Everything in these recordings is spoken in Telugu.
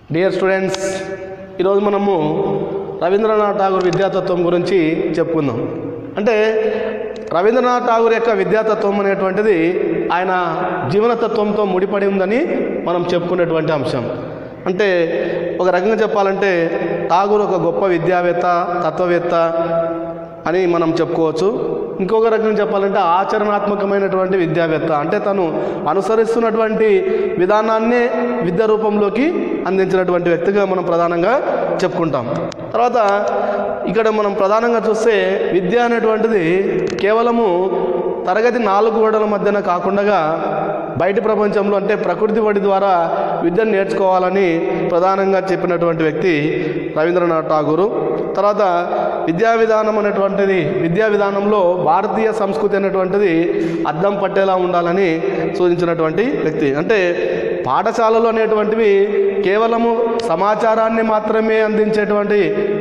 డియర్ స్టూడెంట్స్ ఈరోజు మనము రవీంద్రనాథ్ ఠాగూర్ విద్యాతత్వం గురించి చెప్పుకుందాం అంటే రవీంద్రనాథ్ ఠాగూర్ యొక్క విద్యాతత్వం అనేటువంటిది ఆయన జీవనతత్వంతో ముడిపడి ఉందని మనం చెప్పుకునేటువంటి అంశం అంటే ఒక రకంగా చెప్పాలంటే ఠాగూర్ ఒక గొప్ప విద్యావేత్త తత్వవేత్త అని మనం చెప్పుకోవచ్చు ఇంకొక రకంగా చెప్పాలంటే ఆచరణాత్మకమైనటువంటి విద్యావేత్త అంటే తను అనుసరిస్తున్నటువంటి విధానాన్నే విద్య రూపంలోకి అందించినటువంటి వ్యక్తిగా మనం ప్రధానంగా చెప్పుకుంటాం తర్వాత ఇక్కడ మనం ప్రధానంగా చూస్తే విద్య అనేటువంటిది కేవలము తరగతి నాలుగు గోడల మధ్యన కాకుండా బయటి ప్రపంచంలో అంటే ప్రకృతి వడి ద్వారా విద్యను నేర్చుకోవాలని ప్రధానంగా చెప్పినటువంటి వ్యక్తి రవీంద్రనాథ్ ఠాగూరు తర్వాత విద్యా విధానం అనేటువంటిది విద్యా విధానంలో భారతీయ సంస్కృతి అనేటువంటిది అద్దం పట్టేలా ఉండాలని సూచించినటువంటి వ్యక్తి అంటే పాఠశాలలు అనేటువంటివి కేవలము సమాచారాన్ని మాత్రమే అందించేటువంటి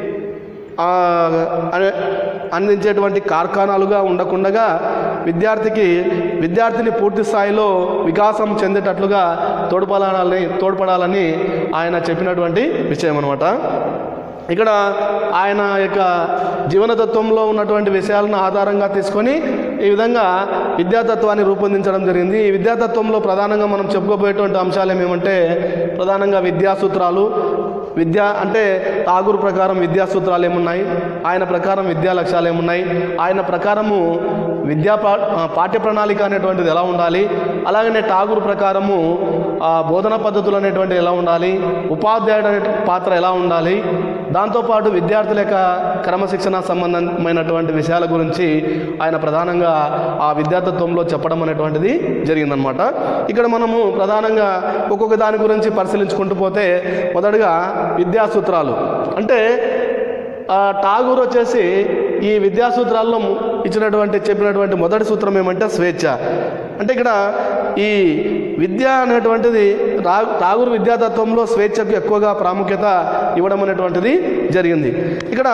ఆ, అనే- అందించేటువంటి కార్ఖానాలుగా ఉండకుండగా విద్యార్థికి విద్యార్థిని పూర్తి స్థాయిలో వికాసం చెందేటట్లుగా తోడ్పడాలని తోడ్పడాలని ఆయన చెప్పినటువంటి విషయం అనమాట ఇక్కడ ఆయన యొక్క జీవనతత్వంలో ఉన్నటువంటి విషయాలను ఆధారంగా తీసుకొని ఈ విధంగా విద్యాతత్వాన్ని రూపొందించడం జరిగింది ఈ విద్యాతత్వంలో ప్రధానంగా మనం చెప్పుకోబోయేటువంటి అంశాలు ఏమేమంటే ప్రధానంగా విద్యా సూత్రాలు విద్య అంటే ఠాగూర్ ప్రకారం విద్యా సూత్రాలు ఏమున్నాయి ఆయన ప్రకారం విద్యా లక్ష్యాలు ఏమున్నాయి ఆయన ప్రకారము విద్యా పా ఆ, పాఠ్య ప్రణాళిక అనేటువంటిది ఎలా ఉండాలి అలాగనే ఠాగూర్ ప్రకారము ఆ, బోధన పద్ధతులు అనేటువంటివి ఎలా ఉండాలి ఉపాధ్యాయుడు అనే పాత్ర ఎలా ఉండాలి దాంతోపాటు విద్యార్థుల యొక్క క్రమశిక్షణ సంబంధమైనటువంటి విషయాల గురించి ఆయన ప్రధానంగా ఆ విద్యాతత్వంలో చెప్పడం అనేటువంటిది జరిగిందనమాట ఇక్కడ మనము ప్రధానంగా ఒక్కొక్క దాని గురించి పరిశీలించుకుంటూ పోతే మొదటగా విద్యా సూత్రాలు అంటే ఆ, ఠాగూర్ వచ్చేసి ఈ విద్యా సూత్రాల్లో ము- ఇచ్చినటువంటి చెప్పినటువంటి మొదటి సూత్రం ఏమంటే స్వేచ్ఛ అంటే ఇక్కడ ఈ విద్య అనేటువంటిది రా ఠాగూర్ విద్యాతత్వంలో స్వేచ్ఛకు ఎక్కువగా ప్రాముఖ్యత ఇవ్వడం అనేటువంటిది జరిగింది ఇక్కడ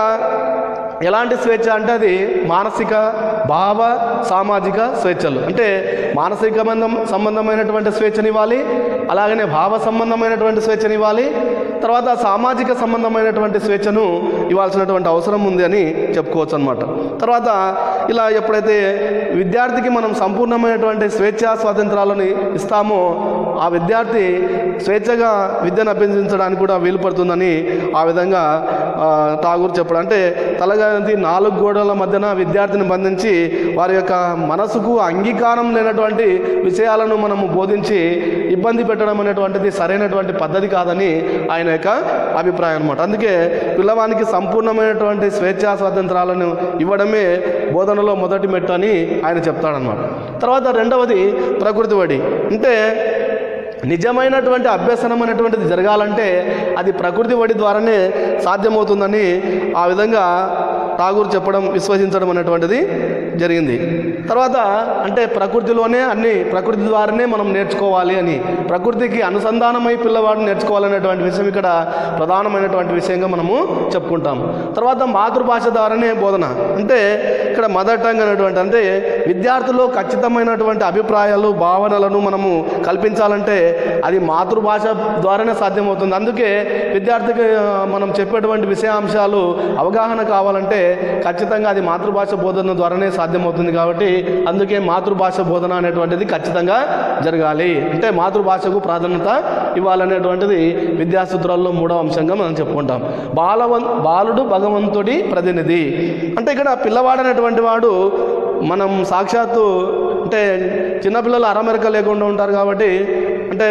ఎలాంటి స్వేచ్ఛ అంటే అది మానసిక భావ సామాజిక స్వేచ్ఛలు అంటే మానసిక సంబంధం సంబంధమైనటువంటి స్వేచ్ఛనివ్వాలి అలాగనే భావ సంబంధమైనటువంటి స్వేచ్ఛనివ్వాలి తర్వాత సామాజిక సంబంధమైనటువంటి స్వేచ్ఛను ఇవ్వాల్సినటువంటి అవసరం ఉంది అని చెప్పుకోవచ్చు అనమాట తర్వాత ఇలా ఎప్పుడైతే విద్యార్థికి మనం సంపూర్ణమైనటువంటి స్వేచ్ఛా స్వాతంత్రాలను ఇస్తామో ఆ విద్యార్థి స్వేచ్ఛగా విద్యను అభ్యసించడానికి కూడా వీలు పడుతుందని ఆ విధంగా ఆ, ఠాగూర్ చెప్పడం అంటే తలగతి నాలుగు గోడల మధ్యన విద్యార్థిని బంధించి వారి యొక్క మనసుకు అంగీకారం లేనటువంటి విషయాలను మనము బోధించి ఇబ్బంది పెట్టడం అనేటువంటిది సరైనటువంటి పద్ధతి కాదని ఆయన యొక్క అభిప్రాయం అనమాట అందుకే పిల్లవానికి సంపూర్ణమైనటువంటి స్వేచ్ఛా స్వాతంత్రాలను ఇవ్వడమే బోధనలో మొదటి మెట్టు అని ఆయన చెప్తాడనమాట తర్వాత రెండవది ప్రకృతి వడి అంటే నిజమైనటువంటి అభ్యసనం అనేటువంటిది జరగాలంటే అది ప్రకృతి వడి ద్వారానే సాధ్యమవుతుందని ఆ విధంగా ఠాగూర్ చెప్పడం విశ్వసించడం అనేటువంటిది జరిగింది తర్వాత అంటే ప్రకృతిలోనే అన్ని ప్రకృతి ద్వారానే మనం నేర్చుకోవాలి అని ప్రకృతికి అనుసంధానమై పిల్లవాడు నేర్చుకోవాలనేటువంటి విషయం ఇక్కడ ప్రధానమైనటువంటి విషయంగా మనము చెప్పుకుంటాం తర్వాత మాతృభాష ద్వారానే బోధన అంటే ఇక్కడ మదర్ టంగ్ అనేటువంటి అంటే విద్యార్థుల్లో ఖచ్చితమైనటువంటి అభిప్రాయాలు భావనలను మనము కల్పించాలంటే అది మాతృభాష ద్వారానే సాధ్యమవుతుంది అందుకే విద్యార్థికి ఆ, మనం చెప్పేటువంటి విషయాంశాలు అవగాహన కావాలంటే ఖచ్చితంగా అది మాతృభాష బోధన ద్వారానే సాధ్యమవుతుంది కాబట్టి అందుకే మాతృభాష బోధన అనేటువంటిది ఖచ్చితంగా జరగాలి అంటే మాతృభాషకు ప్రాధాన్యత ఇవ్వాలనేటువంటిది విద్యాసూత్రాల్లో మూడవ అంశంగా మనం చెప్పుకుంటాం బాలవన్ బాలుడు భగవంతుడి ప్రతినిధి అంటే ఇక్కడ పిల్లవాడు అనేటువంటి వాడు మనం సాక్షాత్తు అంటే చిన్నపిల్లలు అరమెరక లేకుండా ఉంటారు కాబట్టి అంటే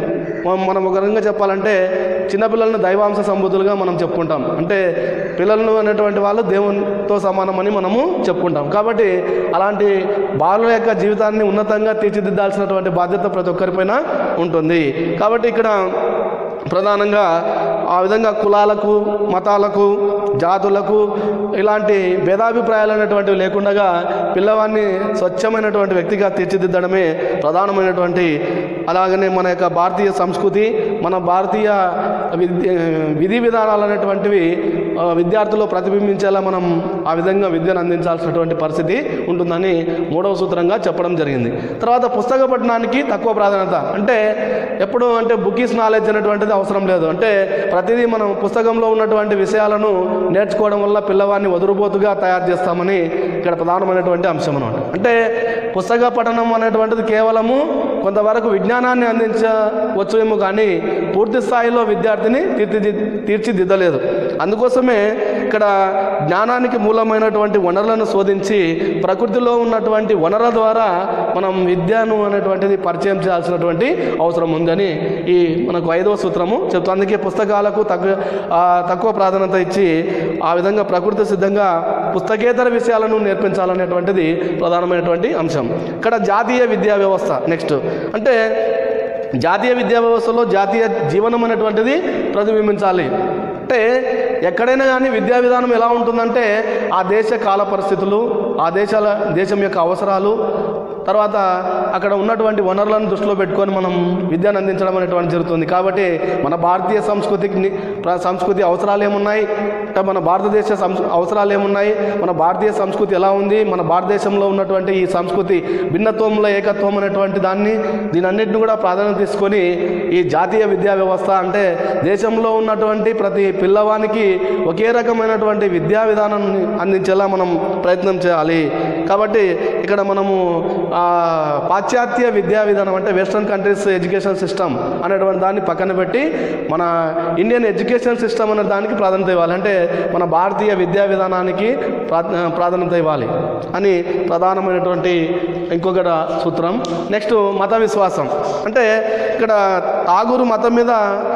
మ- మనం ఒక రకంగా చెప్పాలంటే చిన్నపిల్లలను దైవాంశ సంబుద్ధులుగా మనం చెప్పుకుంటాం అంటే పిల్లలను అనేటువంటి వాళ్ళు దేవునితో సమానమని మనము చెప్పుకుంటాం కాబట్టి అలాంటి బాలుల యొక్క జీవితాన్ని ఉన్నతంగా తీర్చిదిద్దాల్సినటువంటి బాధ్యత ప్రతి ఒక్కరిపైన ఉంటుంది కాబట్టి ఇక్కడ ప్రధానంగా ఆ విధంగా కులాలకు మతాలకు జాతులకు ఇలాంటి భేదాభిప్రాయాలు అనేటువంటివి లేకుండా పిల్లవాడిని స్వచ్ఛమైనటువంటి వ్యక్తిగా తీర్చిదిద్దడమే ప్రధానమైనటువంటి అలాగనే మన యొక్క భారతీయ సంస్కృతి మన భారతీయ విధి విధి విధానాలు అనేటువంటివి ఆ, విద్యార్థుల్లో ప్రతిబింబించేలా మనం ఆ విధంగా విద్యను అందించాల్సినటువంటి పరిస్థితి ఉంటుందని మూడవ సూత్రంగా చెప్పడం జరిగింది తర్వాత పుస్తక పఠనానికి తక్కువ ప్రాధాన్యత అంటే ఎప్పుడు అంటే బుకీస్ నాలెడ్జ్ అనేటువంటిది అవసరం లేదు అంటే ప్రతిదీ మనం పుస్తకంలో ఉన్నటువంటి విషయాలను నేర్చుకోవడం వల్ల పిల్లవాడిని వదురుబోతుగా తయారు చేస్తామని ఇక్కడ ప్రధానమైనటువంటి అంశం అనమాట అంటే పుస్తక పఠనం అనేటువంటిది కేవలము కొంతవరకు విజ్ఞానాన్ని అందించవచ్చేమో కానీ పూర్తి స్థాయిలో విద్యార్థిని తీర్చిది తీర్చిదిద్దలేదు అందుకోసమే ఇక్కడ జ్ఞానానికి మూలమైనటువంటి వనరులను శోధించి ప్రకృతిలో ఉన్నటువంటి వనరుల ద్వారా మనం విద్యను అనేటువంటిది పరిచయం చేయాల్సినటువంటి అవసరం ఉందని ఈ మనకు ఐదవ సూత్రము చెప్తుంది అందుకే పుస్తకాలకు తక్కువ ఆ, తక్కువ ప్రాధాన్యత ఇచ్చి ఆ విధంగా ప్రకృతి సిద్ధంగా పుస్తకేతర విషయాలను నేర్పించాలనేటువంటిది ప్రధానమైనటువంటి అంశం ఇక్కడ జాతీయ విద్యా వ్యవస్థ నెక్స్ట్ అంటే జాతీయ విద్యా వ్యవస్థలో జాతీయ జీవనం అనేటువంటిది ప్రతిబింబించాలి అంటే ఎక్కడైనా కానీ విద్యా విధానం ఎలా ఉంటుందంటే ఆ దేశ కాల పరిస్థితులు ఆ దేశాల దేశం యొక్క అవసరాలు తర్వాత అక్కడ ఉన్నటువంటి వనరులను దృష్టిలో పెట్టుకొని మనం విద్యను అందించడం అనేటువంటి జరుగుతుంది కాబట్టి మన భారతీయ సంస్కృతికి ని- ప్ర- సంస్కృతి అవసరాలు ఏమున్నాయి అంటే మన భారతదేశ సంస్ అవసరాలు ఏమున్నాయి మన భారతీయ సంస్కృతి ఎలా ఉంది మన భారతదేశంలో ఉన్నటువంటి ఈ సంస్కృతి భిన్నత్వంలో ఏకత్వం అనేటువంటి దాన్ని దీని అన్నింటిని కూడా ప్రాధాన్యత తీసుకొని ఈ జాతీయ విద్యా వ్యవస్థ అంటే దేశంలో ఉన్నటువంటి ప్రతి పిల్లవానికి ఒకే రకమైనటువంటి విద్యా విధానాన్ని అందించేలా మనం ప్రయత్నం చేయాలి కాబట్టి ఇక్కడ మనము ఆ, పాశ్చాత్య విద్యా విధానం అంటే వెస్ట్రన్ కంట్రీస్ ఎడ్యుకేషన్ సిస్టమ్ అనేటువంటి దాన్ని పక్కన పెట్టి మన ఇండియన్ ఎడ్యుకేషన్ సిస్టమ్ అనే దానికి ప్రాధాన్యత ఇవ్వాలి అంటే మన భారతీయ విద్యా విధానానికి ప్రా- ప్రాధాన్యత ఇవ్వాలి అని ప్రధానమైనటువంటి ఇంకొక సూత్రం నెక్స్ట్ మత విశ్వాసం అంటే ఇక్కడ తాగూరు మతం మీద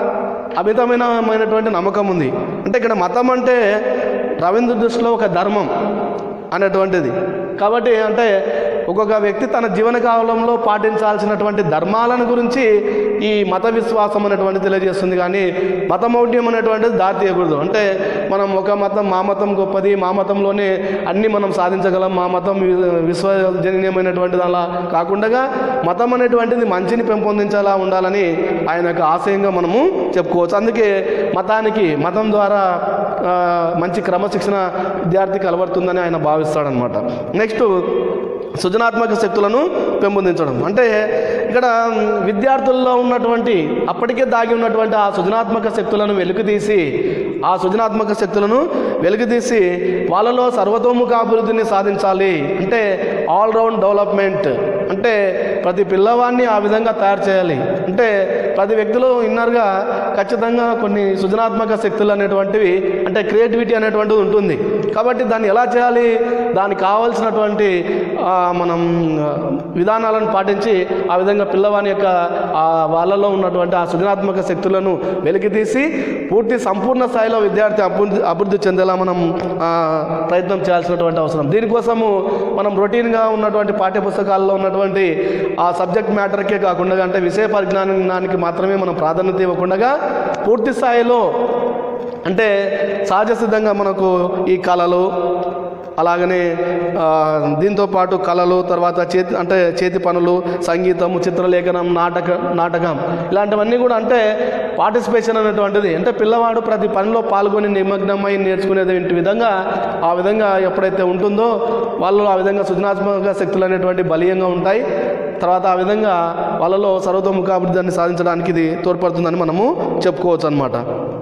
అమితమైనటువంటి నమ్మకం ఉంది అంటే ఇక్కడ మతం అంటే రవీంద్ర దృష్టిలో ఒక ధర్మం అనేటువంటిది కాబట్టి అంటే ఒక్కొక్క వ్యక్తి తన జీవన కాలంలో పాటించాల్సినటువంటి ధర్మాలను గురించి ఈ మత విశ్వాసం అనేటువంటి తెలియజేస్తుంది కానీ మతమౌఢ్యం అనేటువంటిది దారి తీయకూడదు అంటే మనం ఒక మతం మా మతం గొప్పది మా మతంలోనే అన్నీ మనం సాధించగలం మా మతం వి- విశ్వజనీయమైనటువంటిది అలా కాకుండా మతం అనేటువంటిది మంచిని పెంపొందించేలా ఉండాలని ఆయన యొక్క ఆశయంగా మనము చెప్పుకోవచ్చు అందుకే మతానికి మతం ద్వారా ఆ, మంచి క్రమశిక్షణ విద్యార్థికి అలవడుతుందని ఆయన భావిస్తాడనమాట నెక్స్ట్ సృజనాత్మక శక్తులను పెంపొందించడం అంటే ఇక్కడ మ్, విద్యార్థుల్లో ఉన్నటువంటి అప్పటికే దాగి ఉన్నటువంటి ఆ సృజనాత్మక శక్తులను వెలుగుతీసి ఆ సృజనాత్మక శక్తులను వెలుగుతీసి వాళ్ళలో సర్వతోముఖ అభివృద్ధిని సాధించాలి అంటే ఆల్ రౌండ్ డెవలప్మెంట్ అంటే ప్రతి పిల్లవాడిని ఆ విధంగా తయారు చేయాలి అంటే ప్రతి వ్యక్తిలో ఇన్నర్గా ఖచ్చితంగా కొన్ని సృజనాత్మక శక్తులు అనేటువంటివి అంటే క్రియేటివిటీ అనేటువంటిది ఉంటుంది కాబట్టి దాన్ని ఎలా చేయాలి దానికి కావాల్సినటువంటి ఆ, మనం ఆ, విధానాలను పాటించి ఆ విధంగా పిల్లవాని యొక్క ఆ వాళ్ళలో ఉన్నటువంటి ఆ సృజనాత్మక శక్తులను వెలికితీసి పూర్తి సంపూర్ణ స్థాయిలో విద్యార్థి అభివృద్ధి అభివృద్ధి చెందేలా మనం ఆ, ప్రయత్నం చేయాల్సినటువంటి అవసరం దీనికోసము మనం రొటీన్గా ఉన్నటువంటి పాఠ్యపుస్తకాల్లో ఉన్నటువంటి ఆ సబ్జెక్ట్ మ్యాటర్కే కాకుండా అంటే విషయ పరిజ్ఞానానికి మాత్రమే మనం ప్రాధాన్యత ఇవ్వకుండా పూర్తి స్థాయిలో అంటే సహజ సిద్ధంగా మనకు ఈ కళలు అలాగనే ఆ, దీంతో పాటు కళలు తర్వాత చేతి అంటే చేతి పనులు సంగీతము చిత్రలేఖనం నాటక నాటకం ఇలాంటివన్నీ కూడా అంటే పార్టిసిపేషన్ అనేటువంటిది అంటే పిల్లవాడు ప్రతి పనిలో పాల్గొని నిమగ్నమై నేర్చుకునేది ఇంటి విధంగా ఆ విధంగా ఎప్పుడైతే ఉంటుందో వాళ్ళు ఆ విధంగా సృజనాత్మక శక్తులు అనేటువంటి బలీయంగా ఉంటాయి తర్వాత ఆ విధంగా వాళ్ళలో సర్వతోముఖాభివృద్ధిని సాధించడానికి ఇది తోడ్పడుతుందని మనము చెప్పుకోవచ్చు అనమాట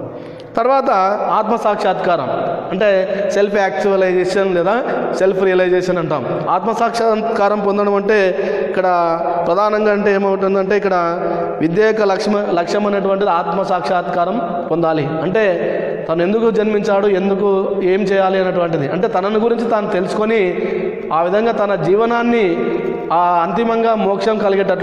తర్వాత ఆత్మ సాక్షాత్కారం అంటే సెల్ఫ్ యాక్చువలైజేషన్ లేదా సెల్ఫ్ రియలైజేషన్ అంటాం ఆత్మ సాక్షాత్కారం పొందడం అంటే ఇక్కడ ప్రధానంగా అంటే ఏమవుతుందంటే ఇక్కడ విద్య యొక్క లక్ష్యం లక్ష్యం అనేటువంటిది ఆత్మ సాక్షాత్కారం పొందాలి అంటే తను ఎందుకు జన్మించాడు ఎందుకు ఏం చేయాలి అనేటువంటిది అంటే తనను గురించి తాను తెలుసుకొని ఆ విధంగా తన జీవనాన్ని ఆ అంతిమంగా మోక్షం కలిగేటట్లు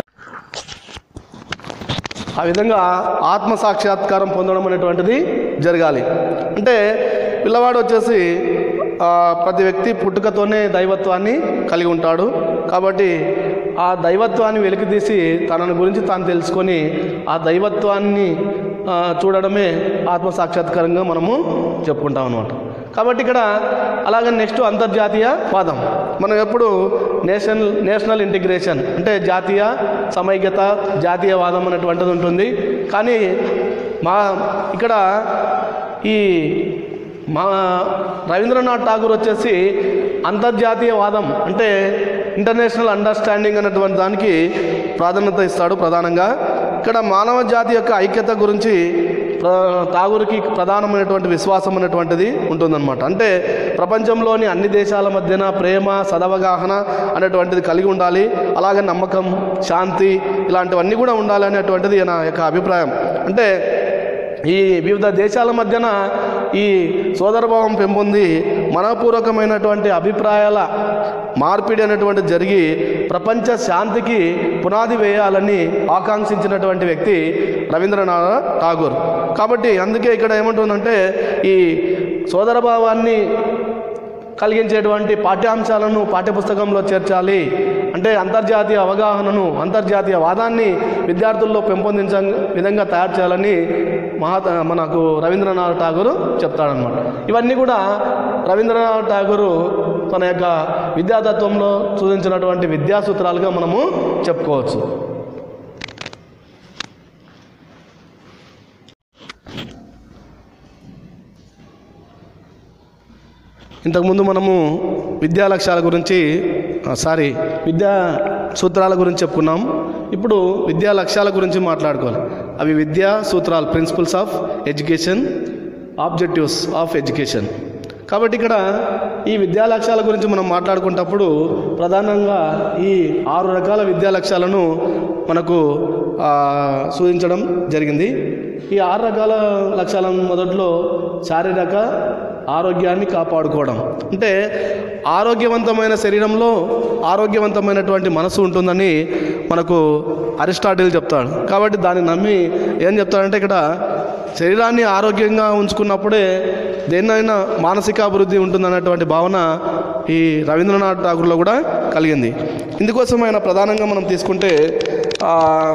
ఆ విధంగా ఆత్మ సాక్షాత్కారం పొందడం అనేటువంటిది జరగాలి అంటే పిల్లవాడు వచ్చేసి ఆ, ప్రతి వ్యక్తి పుట్టుకతోనే దైవత్వాన్ని కలిగి ఉంటాడు కాబట్టి ఆ దైవత్వాన్ని వెలికితీసి తనను గురించి తాను తెలుసుకొని ఆ దైవత్వాన్ని ఆ, చూడడమే ఆత్మ సాక్షాత్కారంగా మనము చెప్పుకుంటాం అనమాట కాబట్టి ఇక్కడ అలాగే నెక్స్ట్ అంతర్జాతీయ వాదం మనం ఎప్పుడు నేషనల్ నేషనల్ ఇంటిగ్రేషన్ అంటే జాతీయ సమైక్యత జాతీయవాదం అనేటువంటిది ఉంటుంది కానీ మా ఇక్కడ ఈ మా రవీంద్రనాథ్ ఠాగూర్ వచ్చేసి అంతర్జాతీయవాదం అంటే ఇంటర్నేషనల్ అండర్స్టాండింగ్ అనేటువంటి దానికి ప్రాధాన్యత ఇస్తాడు ప్రధానంగా ఇక్కడ మానవ జాతి యొక్క ఐక్యత గురించి ప్ర- ఠాగూర్కి ప్రధానమైనటువంటి విశ్వాసం అనేటువంటిది ఉంటుందన్నమాట అంటే ప్రపంచంలోని అన్ని దేశాల మధ్యన ప్రేమ సదవగాహన అనేటువంటిది కలిగి ఉండాలి అలాగే నమ్మకం శాంతి ఇలాంటివన్నీ కూడా ఉండాలి అనేటువంటిది నా యొక్క అభిప్రాయం అంటే ఈ వివిధ దేశాల మధ్యన ఈ సోదరభావం పెంపొంది మనపూర్వకమైనటువంటి అభిప్రాయాల మార్పిడి అనేటువంటి జరిగి ప్రపంచ శాంతికి పునాది వేయాలని ఆకాంక్షించినటువంటి వ్యక్తి రవీంద్రనాథ్ ఠాగూర్ కాబట్టి అందుకే ఇక్కడ ఏమంటుందంటే ఈ సోదరభావాన్ని కలిగించేటువంటి పాఠ్యాంశాలను పాఠ్యపుస్తకంలో చేర్చాలి అంటే అంతర్జాతీయ అవగాహనను అంతర్జాతీయ వాదాన్ని విద్యార్థుల్లో పెంపొందించ విధంగా తయారు చేయాలని మహా మనకు రవీంద్రనాథ్ ఠాగూర్ చెప్తాడనమాట ఇవన్నీ కూడా రవీంద్రనాథ్ ఠాగూరు తన యొక్క విద్యాతత్వంలో సూచించినటువంటి విద్యా సూత్రాలుగా మనము చెప్పుకోవచ్చు ఇంతకుముందు మనము విద్యా లక్ష్యాల గురించి ఆ, సారీ విద్యా సూత్రాల గురించి చెప్పుకున్నాం ఇప్పుడు విద్యా లక్ష్యాల గురించి మాట్లాడుకోవాలి అవి విద్యా సూత్రాలు principles of education objectives of education కాబట్టి ఇక్కడ ఈ విద్యా లక్ష్యాల గురించి మనం మాట్లాడుకున్నప్పుడు ప్రధానంగా ఈ ఆరు రకాల విద్యా లక్ష్యాలను మనకు ఆ, సూచించడం జరిగింది ఈ ఆరు రకాల లక్ష్యాలను మొదట్లో శారీరక ఆరోగ్యాన్ని కాపాడుకోవడం అంటే ఆరోగ్యవంతమైన శరీరంలో ఆరోగ్యవంతమైనటువంటి మనసు ఉంటుందని మనకు అరిస్టాటిల్ చెప్తాడు కాబట్టి దాన్ని నమ్మి ఏం చెప్తాడంటే ఇక్కడ శరీరాన్ని ఆరోగ్యంగా ఉంచుకున్నప్పుడే దేన్నైనా మానసిక అభివృద్ధి ఉంటుందన్నటువంటి భావన ఈ రవీంద్రనాథ్ ఠాగూర్లో కూడా కలిగింది ఇందుకోసం ఆయన ప్రధానంగా మనం తీసుకుంటే ఆ,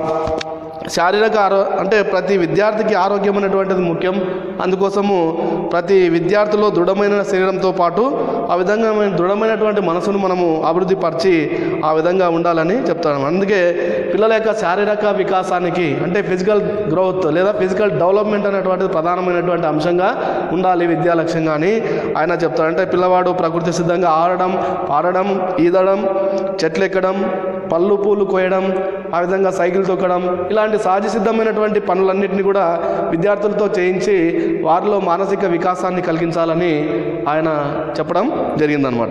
శారీరక ఆరో అంటే ప్రతి విద్యార్థికి ఆరోగ్యం అనేటువంటిది ముఖ్యం అందుకోసము ప్రతి విద్యార్థిలో దృఢమైన శరీరంతో పాటు ఆ విధంగా మన దృఢమైనటువంటి మనసును మనము అభివృద్ధి పరిచి ఆ విధంగా ఉండాలని చెప్తాను అందుకే పిల్లల యొక్క శారీరక వికాసానికి అంటే ఫిజికల్ గ్రోత్ లేదా ఫిజికల్ డెవలప్మెంట్ అనేటువంటిది ప్రధానమైనటువంటి అంశంగా ఉండాలి విద్యా లక్ష్యంగా అని ఆయన చెప్తారు అంటే పిల్లవాడు ప్రకృతి సిద్ధంగా ఆడడం పాడడం ఈదడం చెట్లు ఎక్కడం పళ్ళు పూలు కోయడం ఆ విధంగా సైకిల్ తొక్కడం ఇలాంటి సహజ సిద్ధమైనటువంటి పనులన్నింటినీ కూడా విద్యార్థులతో చేయించి వారిలో మానసిక వికాసాన్ని కలిగించాలని ఆయన చెప్పడం జరిగిందనమాట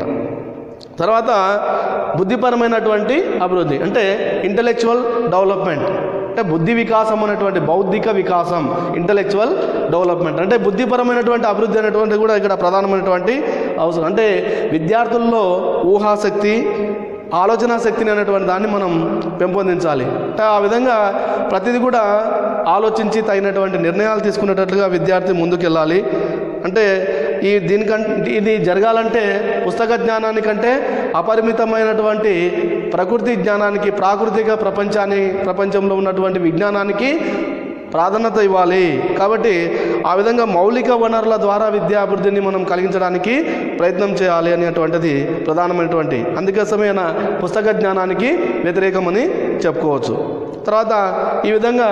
తర్వాత బుద్ధిపరమైనటువంటి అభివృద్ధి అంటే ఇంటలెక్చువల్ డెవలప్మెంట్ అంటే బుద్ధి వికాసం అనేటువంటి బౌద్ధిక వికాసం ఇంటలెక్చువల్ డెవలప్మెంట్ అంటే బుద్ధిపరమైనటువంటి అభివృద్ధి అనేటువంటిది కూడా ఇక్కడ ప్రధానమైనటువంటి అవసరం అంటే విద్యార్థుల్లో ఊహాశక్తి ఆలోచన శక్తిని అనేటువంటి దాన్ని మనం పెంపొందించాలి అంటే ఆ విధంగా ప్రతిదీ కూడా ఆలోచించి తగినటువంటి నిర్ణయాలు తీసుకునేటట్లుగా విద్యార్థి ముందుకెళ్ళాలి అంటే ఈ దీనికంటే ఇది జరగాలంటే పుస్తక జ్ఞానానికంటే అపరిమితమైనటువంటి ప్రకృతి జ్ఞానానికి ప్రాకృతిక ప్రపంచాన్ని ప్రపంచంలో ఉన్నటువంటి విజ్ఞానానికి ప్రాధాన్యత ఇవ్వాలి కాబట్టి ఆ విధంగా మౌలిక వనరుల ద్వారా విద్యాభివృద్ధిని మనం కలిగించడానికి ప్రయత్నం చేయాలి అనేటువంటిది ప్రధానమైనటువంటి అందుకోసమైన పుస్తక జ్ఞానానికి వ్యతిరేకమని చెప్పుకోవచ్చు తర్వాత ఈ విధంగా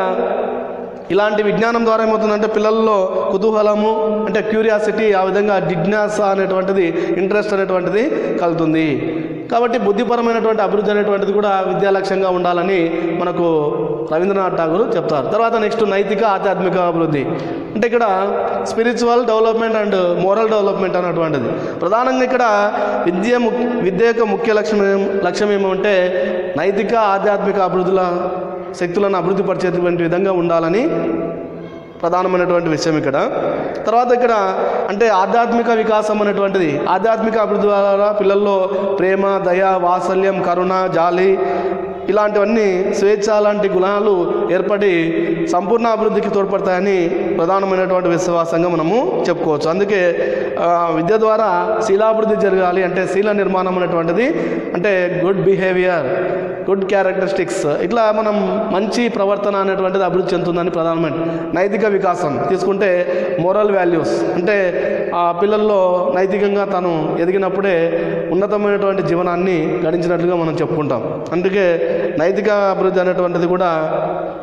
ఇలాంటి విజ్ఞానం ద్వారా ఏమవుతుందంటే పిల్లల్లో కుతూహలము అంటే క్యూరియాసిటీ ఆ విధంగా జిజ్ఞాస అనేటువంటిది ఇంట్రెస్ట్ అనేటువంటిది కలుగుతుంది కాబట్టి బుద్ధిపరమైనటువంటి అభివృద్ధి అనేటువంటిది కూడా విద్యా లక్ష్యంగా ఉండాలని మనకు రవీంద్రనాథ్ ఠాగూర్ చెప్తారు తర్వాత నెక్స్ట్ నైతిక ఆధ్యాత్మిక అభివృద్ధి అంటే ఇక్కడ spiritual development and moral development అనేటువంటిది ప్రధానంగా ఇక్కడ విద్య ముఖ్య విద్య యొక్క ముఖ్య లక్ష్యం ఏం- లక్ష్యం ఏమంటే నైతిక ఆధ్యాత్మిక అభివృద్ధుల శక్తులను అభివృద్ధి పరిచేటువంటి విధంగా ఉండాలని ప్రధానమైనటువంటి విషయం ఇక్కడ తర్వాత ఇక్కడ అంటే ఆధ్యాత్మిక వికాసం అనేటువంటిది ఆధ్యాత్మిక అభివృద్ధి ద్వారా పిల్లల్లో ప్రేమ దయ వాత్సల్యం కరుణ జాలి ఇలాంటివన్నీ స్వేచ్ఛ లాంటి గుణాలు ఏర్పడి సంపూర్ణ అభివృద్ధికి తోడ్పడతాయని ప్రధానమైనటువంటి విశ్వాసంగా మనము చెప్పుకోవచ్చు అందుకే ఆ, విద్య ద్వారా శీలాభివృద్ధి జరగాలి అంటే శీల నిర్మాణం అనేటువంటిది అంటే గుడ్ బిహేవియర్ గుడ్ క్యారెక్టరిస్టిక్స్ ఇట్లా మనం మంచి ప్రవర్తన అనేటువంటిది అభివృద్ధి చెందుతుందని ప్రధానమైన నైతిక వికాసం తీసుకుంటే మోరల్ వాల్యూస్ అంటే ఆ పిల్లల్లో నైతికంగా తను ఎదిగినప్పుడే ఉన్నతమైనటువంటి జీవనాన్ని గడించినట్లుగా మనం చెప్పుకుంటాం అందుకే నైతిక అభివృద్ధి అనేటువంటిది కూడా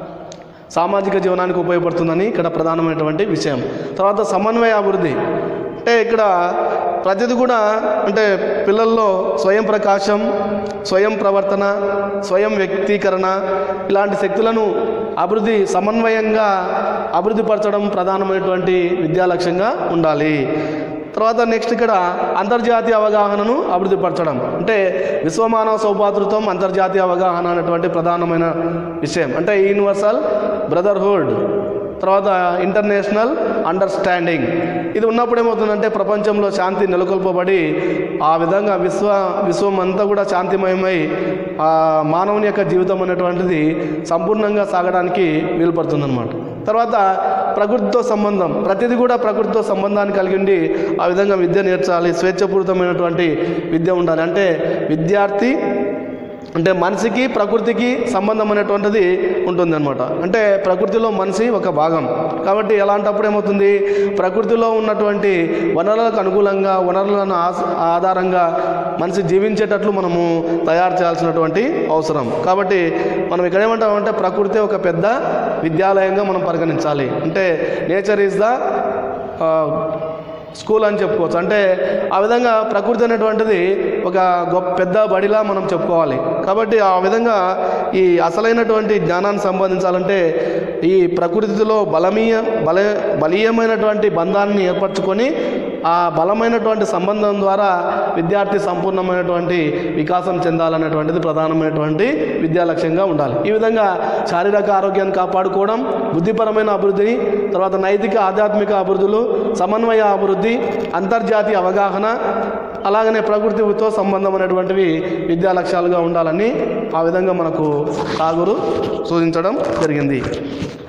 సామాజిక జీవనానికి ఉపయోగపడుతుందని ఇక్కడ ప్రధానమైనటువంటి విషయం తర్వాత సమన్వయ అభివృద్ధి అంటే ఇక్కడ ప్రతిది కూడా అంటే పిల్లల్లో స్వయం ప్రకాశం స్వయం ప్రవర్తన స్వయం వ్యక్తీకరణ ఇలాంటి శక్తులను అభివృద్ధి సమన్వయంగా అభివృద్ధి పరచడం ప్రధానమైనటువంటి విద్యా లక్ష్యంగా ఉండాలి తర్వాత నెక్స్ట్ ఇక్కడ అంతర్జాతీయ అవగాహనను అభివృద్ధి పరచడం అంటే విశ్వమానవ సౌభాతృత్వం అంతర్జాతీయ అవగాహన అనేటువంటి ప్రధానమైన విషయం అంటే యూనివర్సల్ బ్రదర్హుడ్ తర్వాత ఇంటర్నేషనల్ అండర్స్టాండింగ్ ఇది ఉన్నప్పుడు ఏమవుతుందంటే ప్రపంచంలో శాంతి నెలకొల్పబడి ఆ విధంగా విశ్వ విశ్వం అంతా కూడా శాంతిమయమై ఆ మానవుని యొక్క జీవితం అనేటువంటిది సంపూర్ణంగా సాగడానికి వీలుపడుతుందన్నమాట తర్వాత ప్రకృతితో సంబంధం ప్రతిదీ కూడా ప్రకృతితో సంబంధాన్ని కలిగి ఉండి ఆ విధంగా విద్య నేర్చాలి స్వేచ్ఛపూరితమైనటువంటి విద్య ఉండాలి అంటే విద్యార్థి అంటే మనిషికి ప్రకృతికి సంబంధం అనేటువంటిది ఉంటుందన్నమాట అంటే ప్రకృతిలో మనిషి ఒక భాగం కాబట్టి ఎలాంటప్పుడు ఏమవుతుంది ప్రకృతిలో ఉన్నటువంటి వనరులకు అనుకూలంగా వనరులను ఆస్- ఆధారంగా మనిషి జీవించేటట్లు మనము తయారు చేయాల్సినటువంటి అవసరం కాబట్టి మనం ఇక్కడ ఏమంటామంటే ప్రకృతి ఒక పెద్ద విద్యాలయంగా మనం పరిగణించాలి అంటే నేచర్ ఈజ్ ద స్కూల్ అని చెప్పుకోవచ్చు అంటే ఆ విధంగా ప్రకృతి అనేటువంటిది ఒక గొప్ప పెద్ద బడిలా మనం చెప్పుకోవాలి కాబట్టి ఆ విధంగా ఈ అసలైనటువంటి జ్ఞానాన్ని సంపాదించాలంటే ఈ ప్రకృతిలో బలమీయ బల బలీయమైనటువంటి బంధాన్ని ఏర్పరచుకొని ఆ బలమైనటువంటి సంబంధం ద్వారా విద్యార్థి సంపూర్ణమైనటువంటి వికాసం చెందాలనేటువంటిది ప్రధానమైనటువంటి విద్యా లక్ష్యంగా ఉండాలి ఈ విధంగా శారీరక ఆరోగ్యాన్ని కాపాడుకోవడం బుద్ధిపరమైన అభివృద్ధి తర్వాత నైతిక ఆధ్యాత్మిక అభివృద్ధులు సమన్వయ అభివృద్ధి అంతర్జాతీయ అవగాహన అలాగనే ప్రకృతితో సంబంధమైనటువంటివి విద్యా లక్ష్యాలుగా ఉండాలని ఆ విధంగా మనకు ఠాగూరు సూచించడం జరిగింది